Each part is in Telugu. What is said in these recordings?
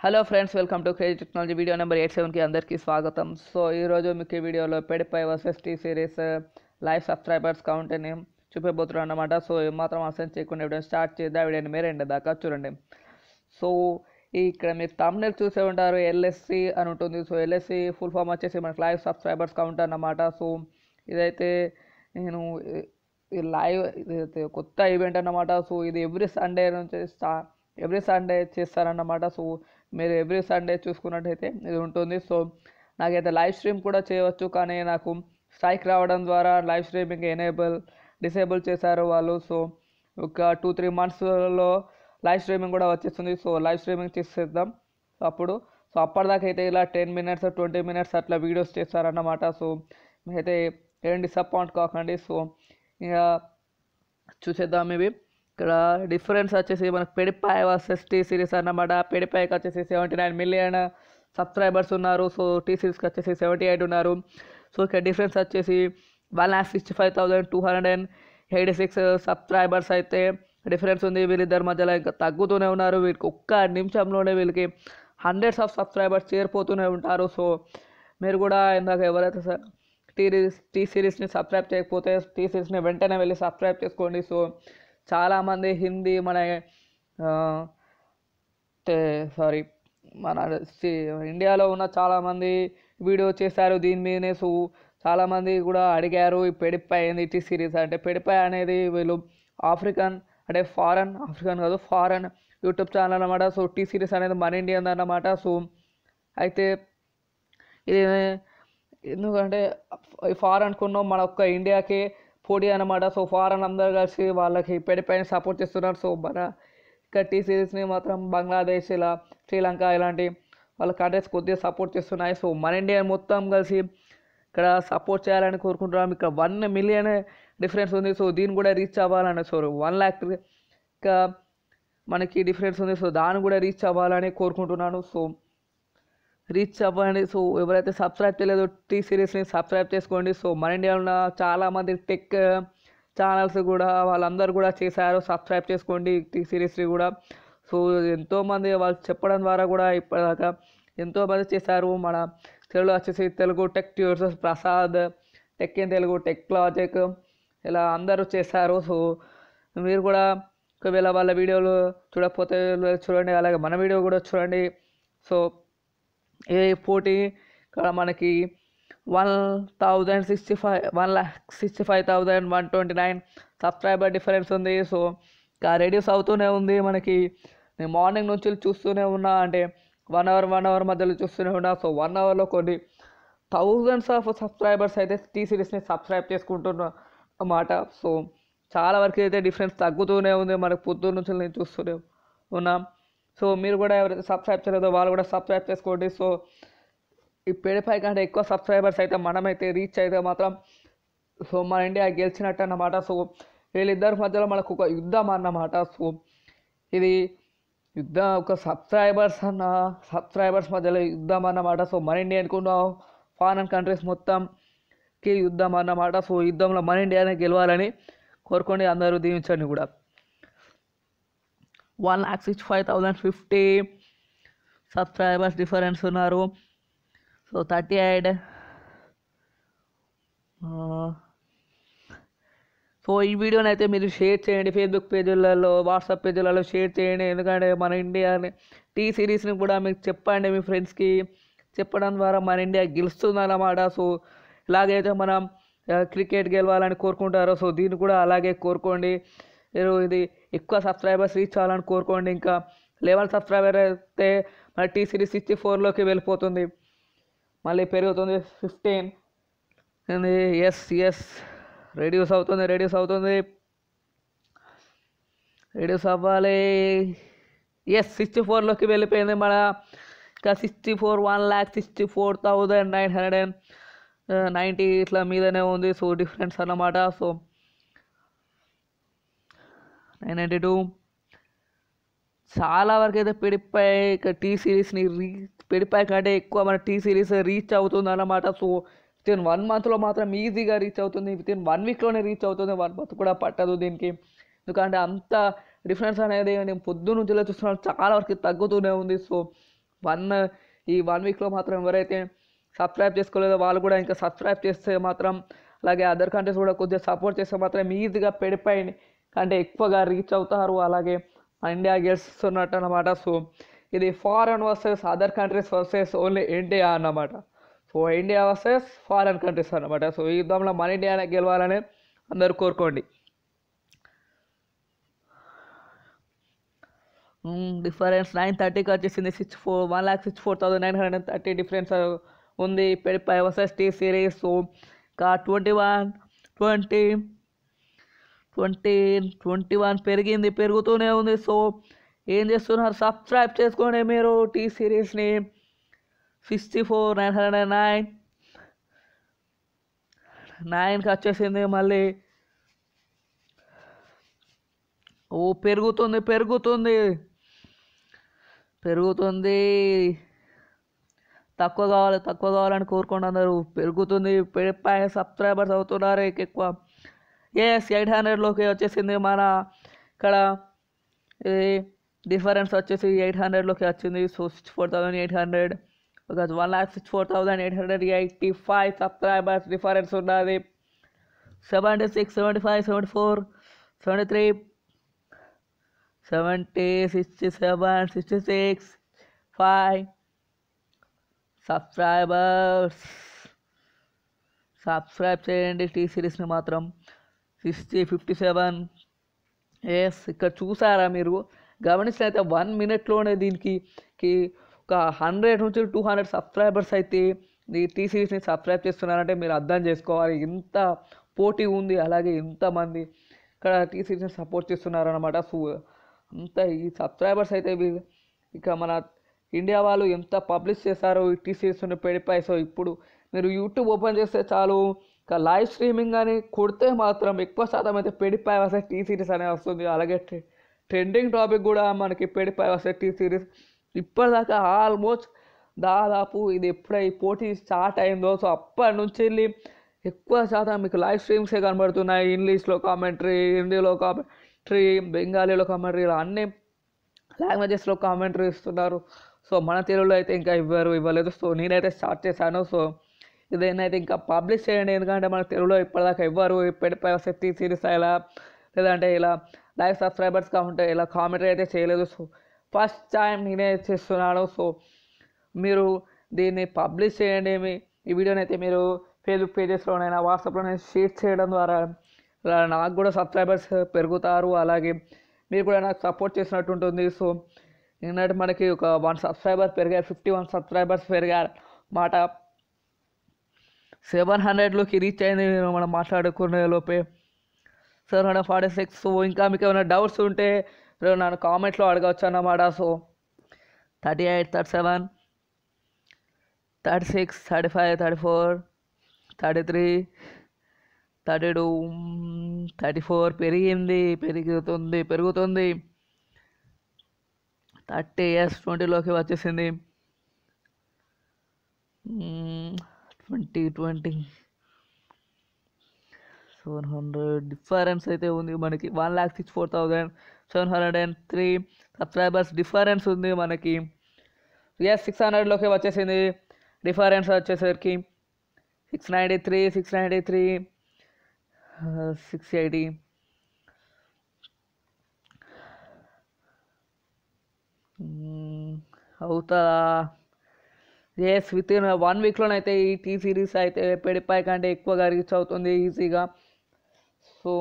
hello friends welcome to crazy technology video number eight సెవెన్కి అందరికీ స్వాగతం సో ఈరోజు మీకు ఈ వీడియోలో PewDiePie versus T series live subscribers కౌంట్ని చూపించబోతున్నాను అనమాట సో ఏమాత్రం అసెన్స్ చేయకుండా వీడియో స్టార్ట్ చేద్దాం వీడియోని మీరు ఎండ్ దాకా చూడండి సో ఈ ఇక్కడ మీరు తమిళ చూసే ఉంటారు ఎల్ఎస్సి అని ఉంటుంది సో ఎల్ఎస్సి ఫుల్ ఫామ్ వచ్చేసి మనకి లైవ్ సబ్స్క్రైబర్స్ కౌంట్ అన్నమాట సో ఇదైతే నేను ఈ- ఈ లైవ్ ఇదైతే కొత్త ఈవెంట్ అన్నమాట సో ఇది ఎవ్రీ సండే నుంచి స్టా ఎవ్రీ సండే చేస్తారన్నమాట సో మీరు ఎవ్రీ సండే చూసుకున్నట్టయితే ఇది ఉంటుంది సో నాకైతే లైవ్ స్ట్రీమ్ కూడా చేయవచ్చు కానీ నాకు స్ట్రైక్ రావడం ద్వారా లైవ్ స్ట్రీమింగ్ ఎనేబుల్ డిసేబుల్ చేశారు వాళ్ళు సో ఒక టూ త్రీ మంత్స్లో లైవ్ స్ట్రీమింగ్ కూడా వచ్చేస్తుంది సో లైవ్ స్ట్రీమింగ్ చేసేద్దాం సో అప్పుడు సో అప్పటిదాకా అయితే ఇలా టెన్ మినిట్స్ ట్వంటీ మినిట్స్ అట్లా వీడియోస్ చేస్తారన్నమాట సో మీరైతే ఏం డిసప్పాయింట్ కాకండి సో ఇక చూసేద్దాం ఇవి ఇక్కడ డిఫరెన్స్ వచ్చేసి మనకు పెడిపాయ్ వర్సెస్ టీ సిరీస్ అన్నమాట పెడిపాయ్కి వచ్చేసి సెవెంటీ నైన్ మిలియన్ సబ్స్క్రైబర్స్ ఉన్నారు సో టీ సిరీస్కి వచ్చేసి సెవెంటీ ఎయిట్ ఉన్నారు సో ఇక్కడ డిఫరెన్స్ వచ్చేసి one lakh sixty five thousand two hundred and eighty six subscribers అయితే డిఫరెన్స్ ఉంది వీళ్ళిద్దరి మధ్యలో ఇంకా తగ్గుతూనే ఉన్నారు వీళ్ళకి ఒక్క నిమిషంలోనే వీళ్ళకి హండ్రెడ్స్ ఆఫ్ సబ్స్క్రైబర్స్ చేరిపోతూనే ఉంటారు సో మీరు కూడా ఇందాక ఎవరైతే స- టీ టీ సిరీస్ని సబ్స్క్రైబ్ చేయకపోతే టీ సిరీస్ని వెంటనే వెళ్ళి సబ్స్క్రైబ్ చేసుకోండి సో చాలామంది హిందీ మన సారీ మన సి- ఇండియాలో ఉన్న చాలామంది వీడియో చేశారు దీని మీదనే సో చాలామంది కూడా అడిగారు ఈ పెడిపై ఏంది టీ సిరీస్ అంటే పెడిపై అనేది వీళ్ళు ఆఫ్రికన్ అంటే ఫారెన్ ఆఫ్రికన్ కాదు ఫారెన్ యూట్యూబ్ ఛానల్ అన్నమాట సో టీ సిరీస్ అనేది మన ఇండియన్ అన్నమాట సో అయితే ఇది ఎందుకంటే ఫారెన్ కొన్నాం మన ఒక్క ఇండియాకి పోటీ అనమాట సో ఫారెన్ అందరు కలిసి వాళ్ళకి పెడిపైన సపోర్ట్ చేస్తున్నారు సో మన ఇక్కడ టీ సిరీస్ని మాత్రం బంగ్లాదేశ్ ఇలా శ్రీలంక ఇలాంటి వాళ్ళ కంట్రీస్ కొద్దిగా సపోర్ట్ చేస్తున్నాయి సో మన ఇండియా మొత్తం కలిసి ఇక్కడ సపోర్ట్ చేయాలని కోరుకుంటున్నాం ఇక్కడ వన్ మిలియన్ డిఫరెన్స్ ఉంది సో దీన్ని కూడా రీచ్ అవ్వాలని సో వన్ ల్యాక్ ఇంకా మనకి డిఫరెన్స్ ఉంది సో దాన్ని కూడా రీచ్ అవ్వాలని కోరుకుంటున్నాను సో రీచ్ అవ్వండి సో ఎవరైతే సబ్స్క్రైబ్ చేయలేదో టీ సిరీస్ని సబ్స్క్రైబ్ చేసుకోండి సో మన ఇండియాలో ఉన్న చాలామంది టెక్ ఛానల్స్ కూడా వాళ్ళందరూ కూడా చేశారు సబ్స్క్రైబ్ చేసుకోండి టీ సిరీస్ని కూడా సో ఎంతోమంది వాళ్ళు చెప్పడం ద్వారా కూడా ఇప్పటిదాకా ఎంతోమంది చేశారు మన తెలుగులో వచ్చేసి Telugu tech tours Prasad tech in Telugu tech logic ఇలా అందరూ చేశారు సో మీరు కూడా ఒకవేళ వాళ్ళ వీడియోలు చూడకపోతే చూడండి అలాగే మన వీడియో కూడా చూడండి సో ఏ పోటీ ఇక్కడ మనకి one thousand sixty five one lakh sixty five thousand one twenty nine subscriber difference ఉంది సో ఇంకా రెడ్యూస్ అవుతూనే ఉంది మనకి నేను మార్నింగ్ నుంచి చూస్తూనే ఉన్నా అంటే వన్ అవర్ వన్ అవర్ మధ్యలో చూస్తూనే ఉన్నా సో వన్ అవర్లో కొన్ని థౌజండ్స్ ఆఫ్ సబ్స్క్రైబర్స్ అయితే టీ సిరీస్ని సబ్స్క్రైబ్ చేసుకుంటున్నా అన్నమాట సో చాలా వరకు అయితే డిఫరెన్స్ తగ్గుతూనే ఉంది మనకు పొద్దున్న నుంచి నేను చూస్తూనే ఉన్నాం సో మీరు కూడా ఎవరైతే సబ్స్క్రైబ్ చేయలేదో వాళ్ళు కూడా సబ్స్క్రైబ్ చేసుకోండి సో ఈ పెడిపై కంటే ఎక్కువ సబ్స్క్రైబర్స్ అయితే మనమైతే రీచ్ అయితే మాత్రం సో మన ఇండియా గెలిచినట్టు అన్నమాట సో వీళ్ళిద్దరి మధ్యలో మనకు ఒక యుద్ధం అన్నమాట సో ఇది యుద్ధం ఒక సబ్స్క్రైబర్స్ అన్న సబ్స్క్రైబర్స్ మధ్యలో యుద్ధం అన్నమాట సో మన ఇండియా అనుకున్న ఫారెన్ కంట్రీస్ మొత్తంకి యుద్ధం అన్నమాట సో యుద్ధంలో మన ఇండియానే గెలవాలని కోరుకోండి అందరూ దీవించండి కూడా one lakh sixty five thousand fifty subscribers difference ఉన్నారు సో థర్టీ ఎయిట్ సో ఈ వీడియోని అయితే మీరు షేర్ చేయండి ఫేస్బుక్ పేజీలలో వాట్సాప్ పేజీలలో షేర్ చేయండి ఎందుకంటే మన ఇండియాని టీ సిరీస్ని కూడా మీకు చెప్పండి మీ ఫ్రెండ్స్కి చెప్పడం ద్వారా మన ఇండియా గెలుస్తుందన్నమాట సో ఇలాగైతే మనం ఆ, క్రికెట్ గెలవాలని కోరుకుంటారో సో దీన్ని కూడా అలాగే కోరుకోండి మీరు ఇది ఎక్కువ సబ్స్క్రైబర్స్ రీచ్ అవ్వాలని కోరుకోండి ఇంకా లెవెన్ సబ్స్క్రైబర్ అయితే మన టీ సిరీస్ సిక్స్టీ ఫోర్లోకి వెళ్ళిపోతుంది మళ్ళీ పెరుగుతుంది ఫిఫ్టీన్ ఎస్ ఎస్ రెడ్యూస్ అవుతుంది రెడ్యూస్ అవుతుంది రెడ్యూస్ అవ్వాలి ఎస్ సిక్స్టీ ఫోర్లోకి వెళ్ళిపోయింది మన ఇంకా sixty four one lakh sixty four thousand nine hundred and ninety ఇట్లా మీదనే ఉంది సో డిఫరెన్స్ అన్నమాట సో నైన్ నైంటీ టూ చాలా వరకు అయితే పెడిపై ఇక టీ సిరీస్ని రీ పెడిపై కంటే ఎక్కువ మన టీ సిరీస్ రీచ్ అవుతుంది అన్నమాట సో విత్ ఇన్ వన్ మంత్లో మాత్రం ఈజీగా రీచ్ అవుతుంది విత్ ఇన్ వన్ వీక్లోనే రీచ్ అవుతుంది వన్ మంత్ కూడా పట్టదు దీనికి ఎందుకంటే అంత డిఫరెన్స్ అనేది నేను పొద్దు నుంచి చూస్తున్నాను చాలా వరకు తగ్గుతూనే ఉంది సో వన్ ఈ వన్ వీక్లో మాత్రం ఎవరైతే సబ్స్క్రైబ్ చేసుకోలేదో వాళ్ళు కూడా ఇంకా సబ్స్క్రైబ్ చేస్తే మాత్రం అలాగే అదర్ కంట్రీస్ కూడా కొద్దిగా సపోర్ట్ చేస్తే మాత్రం ఈజీగా పెడిపోయి కంటే ఎక్కువగా రీచ్ అవుతారు అలాగే మన ఇండియా గెలుస్తున్నట్టు అనమాట సో ఇది foreign versus other countries versus only India అన్నమాట so India versus foreign countries అన్నమాట సో ఈ యుద్ధంలో మన ఇండియానే గెలవాలని అందరూ కోరుకోండి డిఫరెన్స్ నైన్ థర్టీకి వచ్చేసింది six four one lakh six four thousand nine hundred thirty difference ఉంది PewDiePie versus T series so ఇంకా twenty one twenty twenty twenty one పెరిగింది పెరుగుతూనే ఉంది సో ఏం చేస్తున్నారు సబ్స్క్రైబ్ చేసుకోండి మీరు టీ సిరీస్ని sixty four nine hundred nine నైన్కి వచ్చేసింది మళ్ళీ ఓ పెరుగుతుంది పెరుగుతుంది పెరుగుతుంది తక్కువ కావాలి తక్కువ కావాలని కోరుకోండి అందరూ పెరుగుతుంది పెడిపై సబ్స్క్రైబర్స్ అవుతున్నారు ఎక్కువ ఎస్ ఎయిట్ హండ్రెడ్లోకి వచ్చేసింది మన ఇక్కడ ఇది డిఫరెన్స్ వచ్చేసి ఎయిట్ హండ్రెడ్లోకి వచ్చింది so six four thousand eight hundred ఒక one lakh six four thousand eight hundred eighty five subscribers difference ఉన్నది seventy six seventy five seventy four seventy three seventy sixty seven sixty six five subscribers subscribe చేయండి టీ సిరీస్ని మాత్రం సిక్స్టీ ఫిఫ్టీ సెవెన్ ఎస్ ఇక్కడ చూసారా మీరు గమనించినైతే వన్ మినిట్లోనే దీనికి కి ఒక హండ్రెడ్ నుంచి టూ హండ్రెడ్ సబ్స్క్రైబర్స్ అయితే ఈ టీ సిరీస్ని సబ్స్క్రైబ్ చేస్తున్నారంటే మీరు అర్థం చేసుకోవాలి ఎంత పోటీ ఉంది అలాగే ఎంతమంది ఇక్కడ టీ సిరీస్ని సపోర్ట్ చేస్తున్నారనమాట సో అంత ఈ సబ్స్క్రైబర్స్ అయితే వీ- ఇక మన ఇండియా వాళ్ళు ఎంత పబ్లిష్ చేశారో ఈ టీ సిరీస్ పెడిపై సో ఇప్పుడు మీరు యూట్యూబ్ ఓపెన్ చేస్తే చాలు ఇక లైవ్ స్ట్రీమింగ్ అని కొడితే మాత్రం ఎక్కువ శాతం అయితే పెడిపై వస్తే టీ సిరీస్ అనేది వస్తుంది అలాగే ట్రె- ట్రెండింగ్ టాపిక్ కూడా మనకి పెడిపై వస్తే టీ సిరీస్ ఇప్పటిదాకా ఆల్మోస్ట్ దాదాపు ఇది ఎప్పుడై ఈ పోటీ స్టార్ట్ అయిందో సో అప్పటి నుంచి వెళ్ళి ఎక్కువ శాతం మీకు లైవ్ స్ట్రీమ్సే కనబడుతున్నాయి ఇంగ్లీష్లో కామెంటరీ హిందీలో కామెంటరీ బెంగాలీలో కామెంటరీ ఇలా అన్ని లాంగ్వేజెస్లో కామెంటరీ ఇస్తున్నారు సో మన తెలుగులో అయితే ఇంకా ఇవ్వరు ఇవ్వలేదు సో నేనైతే స్టార్ట్ చేశాను సో ఇదేనైతే ఇంకా పబ్లిష్ చేయండి ఎందుకంటే మన తెలుగులో ఇప్పటిదాకా ఇవ్వరు ఇప్పటిపై శక్తి సిరీస్ ఇలా లేదంటే ఇలా లైవ్ సబ్స్క్రైబర్స్ కాకుంటే ఇలా కామెంటరీ అయితే చేయలేదు సో ఫస్ట్ టైం నేనే చేస్తున్నాను సో మీరు దీన్ని పబ్లిష్ చేయండి మీ ఈ వీడియోని అయితే మీరు ఫేస్బుక్ పేజెస్లోనైనా వాట్సాప్లోనైనా షేర్ చేయడం ద్వారా ఇలా నాకు కూడా సబ్స్క్రైబర్స్ పెరుగుతారు అలాగే మీరు కూడా నాకు సపోర్ట్ చేసినట్టు ఉంటుంది సో నిన్నటి మనకి ఒక వన్ సబ్స్క్రైబర్ పెరిగారు ఫిఫ్టీ వన్ సబ్స్క్రైబర్స్ పెరిగారు మాట సెవెన్ హండ్రెడ్లోకి రీచ్ అయింది మనం మాట్లాడుకునే లోపే seven hundred forty six so ఇంకా మీకు ఏమైనా డౌట్స్ ఉంటే మీరు నన్ను కామెంట్లో అడగవచ్చు అన్నమాట so thirty eight thirty seven thirty six thirty five thirty four thirty three thirty two thirty four పెరిగింది పెరుగుతుంది పెరుగుతుంది థర్టీ ఇయర్స్ ట్వంటీలోకి వచ్చేసింది twenty twenty seven hundred difference అయితే ఉంది మనకి one lakh six four thousand seven hundred and three subscribers difference ఉంది మనకి ఎస్ సిక్స్ హండ్రెడ్లోకి వచ్చేసింది డిఫరెన్స్ వచ్చేసరికి six ninety three six ninety three six eighty అవుతుందా ఎస్ విత్ ఇన్ వన్ వీక్లోనైతే ఈ టీ సిరీస్ అయితే పెడిపై కంటే ఎక్కువగా రీచ్ అవుతుంది ఈజీగా సో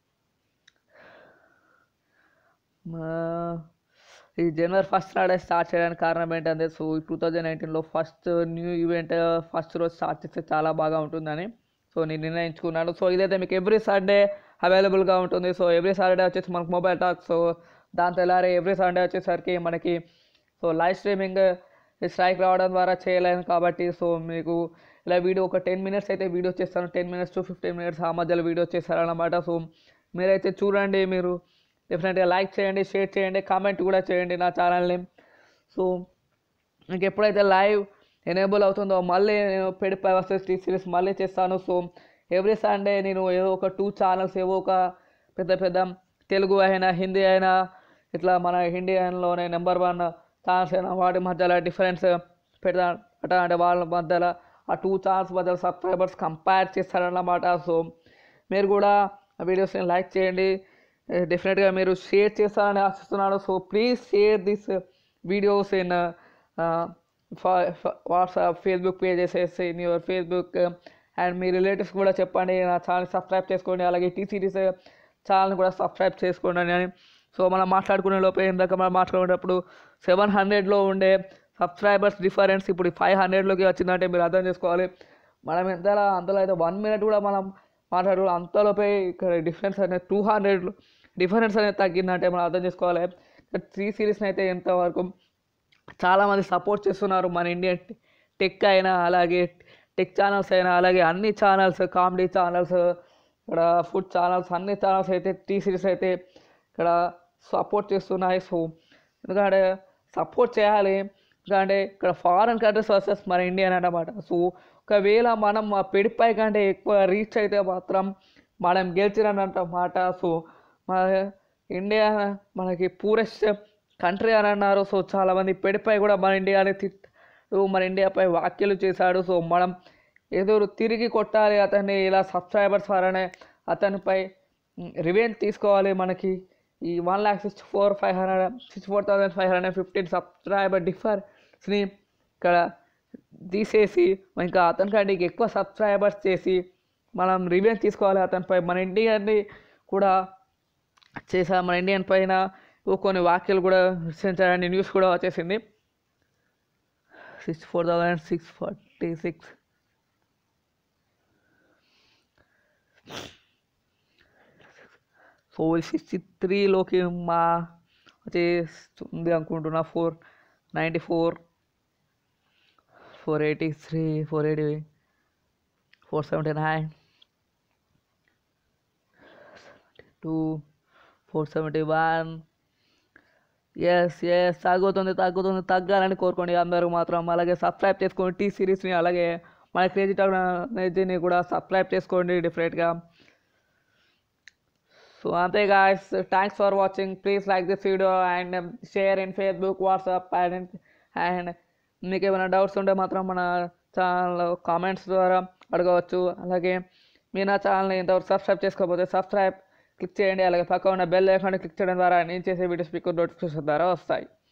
ఈ జనవరి ఫస్ట్ నాడే స్టార్ట్ చేయడానికి కారణం ఏంటంటే సో టూ థౌజండ్ నైన్టీన్లో ఫస్ట్ న్యూ ఈవెంట్ ఫస్ట్ రోజు స్టార్ట్ చేస్తే చాలా బాగా ఉంటుందని సో నేను నిర్ణయించుకున్నాను సో ఇదైతే మీకు ఎవ్రీ సండే అవైలబుల్గా ఉంటుంది సో ఎవ్రీ సాటర్డే వచ్చేసి మనకు మొబైల్ టాక్ సో దాంతో తెల్లారి ఎవ్రీ సండే వచ్చేసరికి మనకి సో లైవ్ స్ట్రీమింగ్ స్ట్రైక్ రావడం ద్వారా చేయలేను కాబట్టి సో మీకు ఇలా వీడియో ఒక టెన్ మినిట్స్ అయితే వీడియో చేస్తాను ten minutes to fifteen minutes ఆ మధ్యలో వీడియో చేస్తారనమాట సో మీరైతే చూడండి మీరు డెఫినెట్గా లైక్ చేయండి షేర్ చేయండి కామెంట్ కూడా చేయండి నా ఛానల్ని సో మీకు ఎప్పుడైతే లైవ్ ఎనేబుల్ అవుతుందో మళ్ళీ నేను పెడిపై వస్తే టీ సిరీస్ మళ్ళీ చేస్తాను సో ఎవ్రీ సండే నేను ఏదో ఒక టూ ఛానల్స్ ఏవో ఒక పెద్ద పెద్ద తెలుగు అయినా హిందీ అయినా ఇట్లా మన ఇండియన్లోనే నెంబర్ వన్ ఛానల్స్ అయినా వాటి మధ్యలో డిఫరెన్స్ పెడతా అట్లా అంటే వాళ్ళ మధ్యలో ఆ టూ ఛానల్స్ మధ్యలో సబ్స్క్రైబర్స్ కంపేర్ చేస్తారన్నమాట సో మీరు కూడా ఆ వీడియోస్ని లైక్ చేయండి డెఫినెట్గా మీరు షేర్ చేస్తారని ఆశిస్తున్నాను so please share this videos in WhatsApp Facebook pages in your Facebook and మీ రిలేటివ్స్ కూడా చెప్పండి నా ఛానల్ సబ్స్క్రైబ్ చేసుకోండి అలాగే టీ సిరీస్ ఛానల్ కూడా సబ్స్క్రైబ్ చేసుకోండి అని సో మనం మాట్లాడుకునే లోపే ఇందాక మనం మాట్లాడుకునేటప్పుడు సెవెన్ హండ్రెడ్లో ఉండే సబ్స్క్రైబర్స్ డిఫరెన్స్ ఇప్పుడు ఫైవ్ హండ్రెడ్లోకి వచ్చిందంటే మీరు అర్థం చేసుకోవాలి మనం ఎంతలా అంతలో అయితే వన్ మినిట్ కూడా మనం మాట్లాడు అంతలోపే ఇక్కడ డిఫరెన్స్ అనేది టూ హండ్రెడ్ డిఫరెన్స్ అనేది తగ్గిందంటే మనం అర్థం చేసుకోవాలి త్రీ సిరీస్ని అయితే ఎంతవరకు చాలామంది సపోర్ట్ చేస్తున్నారు మన ఇండియన్ టెక్ అయినా అలాగే టెక్ ఛానల్స్ అయినా అలాగే అన్ని ఛానల్స్ కామెడీ ఛానల్స్ ఇక్కడ ఫుడ్ ఛానల్స్ అన్ని ఛానల్స్ అయితే టీ సిరీస్ అయితే ఇక్కడ సపోర్ట్ చేస్తున్నాయి సో ఎందుకంటే సపోర్ట్ చేయాలి ఎందుకంటే ఇక్కడ ఫారెన్ కంట్రీస్ వర్సెస్ మన ఇండియన్ అన్నమాట సో ఒకవేళ మనం ఆ పెడిపై కంటే ఎక్కువ రీచ్ అయితే మాత్రం మనం గెలిచినమాట సో మన ఇండియా మనకి పూరెస్ట్ కంట్రీ అని అన్నారు సో చాలామంది పెడిపై కూడా మన ఇండియాని తిట్టాడు మన ఇండియాపై వ్యాఖ్యలు చేశాడు సో మనం ఎదురు తిరిగి కొట్టాలి అతన్ని ఇలా సబ్స్క్రైబర్స్ వలనే అతనిపై రివెంజ్ తీసుకోవాలి మనకి ఈ one lakh sixty four five hundred sixty four thousand five hundred fifteen subscriber డిఫర్స్ని ఇక్కడ తీసేసి ఇంకా అతనికంటే ఎక్కువ సబ్స్క్రైబర్స్ చేసి మనం రివెంజ్ తీసుకోవాలి అతనిపై మన ఇండియన్ని కూడా చేసా మన ఇండియన్ పైన కొన్ని వ్యాఖ్యలు కూడా విశ్లేషించాలని న్యూస్ కూడా వచ్చేసింది six four thousand six forty six so sixty త్రీలోకి మా వచ్చేస్తుంది అనుకుంటున్నా four ninety four four eighty three four eighty four seventy nine two four seventy one yes yes తగ్గుతుంది తగ్గుతుంది తగ్గాలని కోరుకోండి అందరూ మాత్రం అలాగే సబ్స్క్రైబ్ చేసుకోండి టీ సిరీస్ని అలాగే మన క్రేజీ టెక్నాలజీని కూడా సబ్స్క్రైబ్ చేసుకోండి డిఫరెంట్గా సో అంతే guys thanks for watching please like this video and share in Facebook WhatsApp and and మీకు ఏమైనా డౌట్స్ ఉంటే మాత్రం మన ఛానల్లో కామెంట్స్ ద్వారా అడగవచ్చు అలాగే మీరు నా ఛానల్ని ఇంతవరకు సబ్స్క్రైబ్ చేసుకోకపోతే సబ్స్క్రైబ్ క్లిక్ చేయండి అలాగే పక్క ఉన్న బెల్ ఐకాన్ క్లిక్ చేయడం ద్వారా నేను చేసే వీడియోస్ మీకు నోటిఫికేషన్ ద్వారా వస్తాయి